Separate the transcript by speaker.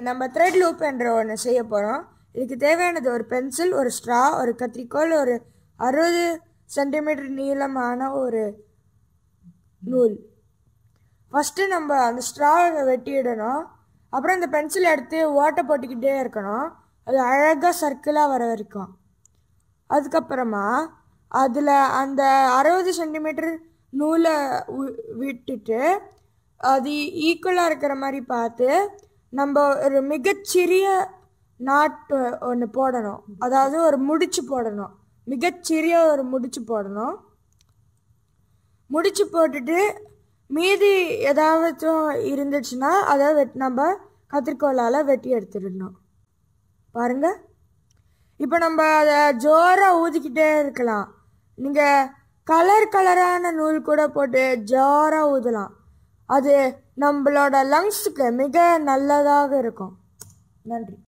Speaker 1: நம்ம thread loop என்ற ஒன்று செய்ய போகிறோம் இதுக்கு தேவையானது ஒரு பென்சில் ஒரு ஸ்ட்ரா ஒரு கத்திரிக்கோல் ஒரு அறுபது சென்டிமீட்டர் நீளமான ஒரு நூல் ஃபஸ்ட்டு நம்ம அந்த ஸ்ட்ராவை வெட்டிடணும் அப்புறம் இந்த பென்சில் எடுத்து ஓட்டை போட்டுக்கிட்டே இருக்கணும் அது அழகாக சர்க்கிளாக வர வரைக்கும் அதுக்கப்புறமா அதில் அந்த அறுபது சென்டிமீட்டர் நூலை வி- விட்டுட்டு அது ஈக்குவலாக இருக்கிற மாதிரி பார்த்து நம்ம ஒரு மிகச்சிறிய நாட்டு ஒன்று போடணும் அதாவது ஒரு முடிச்சு போடணும் மிகச்சிறிய ஒரு முடிச்சு போடணும் முடிச்சு போட்டுட்டு மீதி ஏதாவது இருந்துச்சுன்னா அதை வெட் நம்ம கத்திரிக்கோலால் வெட்டி எடுத்துடணும் பாருங்க இப்போ நம்ம அதை ஜோராக ஊதிக்கிட்டே இருக்கலாம் நீங்கள் கலர் கலரான நூல் கூட போட்டு ஜோராக ஊதலாம் அது நம்மளோட லங்ஸுக்கு மிக நல்லதாக இருக்கும் நன்றி